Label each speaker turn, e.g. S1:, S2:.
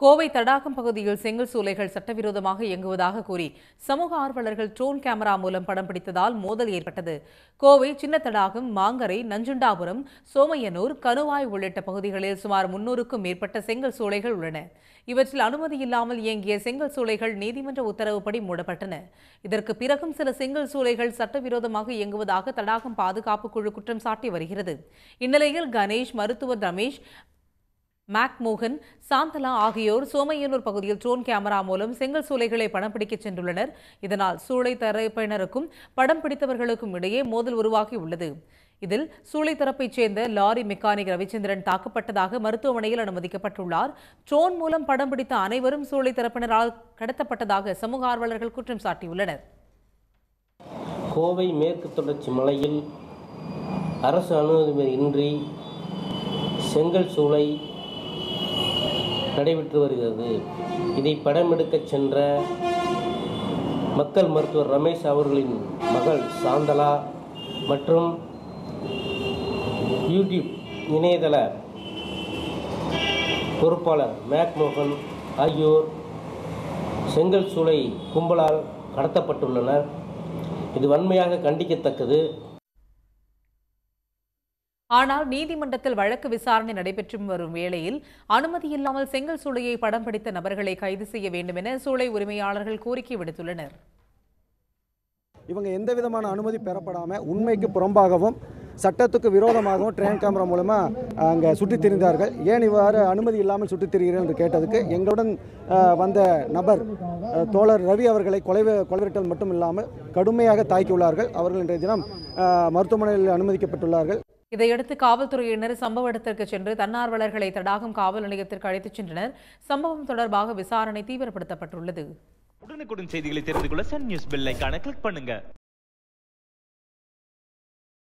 S1: கோவை தடாகம் பகுதியில் செங்கல் சூளைகள் சட்டவிரோதமாக இயங்குவதாக கூறி சமூக ஆர்வலர்கள் ட்ரோன் கேமரா மூலம் படம் பிடித்ததால் மோதல் ஏற்பட்டது கோவை சின்ன தடாகம் மாங்கரை நஞ்சுண்டாபுரம் சோமையனூர் கணுவாய் உள்ளிட்ட பகுதிகளில் சுமார் முன்னூறுக்கும் மேற்பட்ட செங்கல் சூளைகள் உள்ளன இவற்றில் அனுமதி இல்லாமல் இயங்கிய செங்கல் சூளைகள் நீதிமன்ற உத்தரவுப்படி மூடப்பட்டன இதற்கு பிறகும் சில செங்கல் சூளைகள் சட்டவிரோதமாக இயங்குவதாக தடாகம் பாதுகாப்பு குழு குற்றம் சாட்டி வருகிறது இந்நிலையில் கணேஷ் மருத்துவர் ரமேஷ் மேக் மோகன் சாந்தலா ஆகியோர் சோமையனூர் பகுதியில் ட்ரோன் கேமரா மூலம் செங்கல் சூளைகளை படம் பிடிக்கச் சென்றுள்ளனர் இதனால் சூளை தரப்பினருக்கும் படம் பிடித்தவர்களுக்கும் இடையே மோதல் உருவாகியுள்ளது இதில் சூளை தரப்பைச் சேர்ந்த லாரி மெக்கானிக் ரவிச்சந்திரன் தாக்கப்பட்டதாக மருத்துவமனையில் அனுமதிக்கப்பட்டுள்ளார் ட்ரோன் மூலம் படம் பிடித்த அனைவரும் சூளை தரப்பினரால் கடத்தப்பட்டதாக சமூக ஆர்வலர்கள் குற்றம் சாட்டியுள்ளனர்
S2: கோவை மேற்கு தொடர்ச்சி மலையில் அரசு அனுமதியின்றி செங்கல் சூளை நடைபெற்று வருகிறது இதை படமெடுக்கச் சென்ற மக்கள் மருத்துவர் ரமேஷ் அவர்களின் மகள் சாந்தலா மற்றும் யூடியூப் இணையதள பொறுப்பாளர் மேக் மோகன் ஆகியோர் செங்கல் சூளை கும்பலால் கடத்தப்பட்டுள்ளனர் இது வன்மையாக கண்டிக்கத்தக்கது
S1: ஆனால் நீதிமன்றத்தில் வழக்கு விசாரணை நடைபெற்று வரும் வேளையில் அனுமதி இல்லாமல் செங்கல் சூளையை படம் பிடித்த நபர்களை கைது செய்ய வேண்டும் என சூளை உரிமையாளர்கள் கோரிக்கை விடுத்துள்ளனர்
S3: இவங்க எந்த விதமான அனுமதி பெறப்படாமல் உண்மைக்கு புறம்பாகவும் சட்டத்துக்கு விரோதமாகவும் ட்ரெயின் கேமரா மூலமாக அங்கே சுற்றித் திரிந்தார்கள் ஏன் இவ்வாறு அனுமதி இல்லாமல் சுற்றித் திரிகிறேன் என்று கேட்டதுக்கு எங்களுடன் அஹ், வந்த நபர் அஹ், தோழர் ரவி அவர்களை கொலை கொலைவிரட்டல் மட்டும் இல்லாமல் கடுமையாக தாக்கியுள்ளார்கள் அவர்கள் இன்றைய தினம் அஹ், மருத்துவமனையில் அனுமதிக்கப்பட்டுள்ளார்கள்
S1: இதையடுத்து காவல்துறையினர் சம்பவ இடத்திற்கு சென்று தன்னார்வலர்களை தடாகம் காவல் நிலையத்திற்கு அழைத்துச் சென்றனர் சம்பவம் தொடர்பாக விசாரணை தீவிரப்படுத்தப்பட்டுள்ளது
S4: உடனுக்குடன் செய்திகளை தெரிந்து கொள்ள சன் நியூஸ் பெல் ஐகானை கிளிக் பண்ணுங்க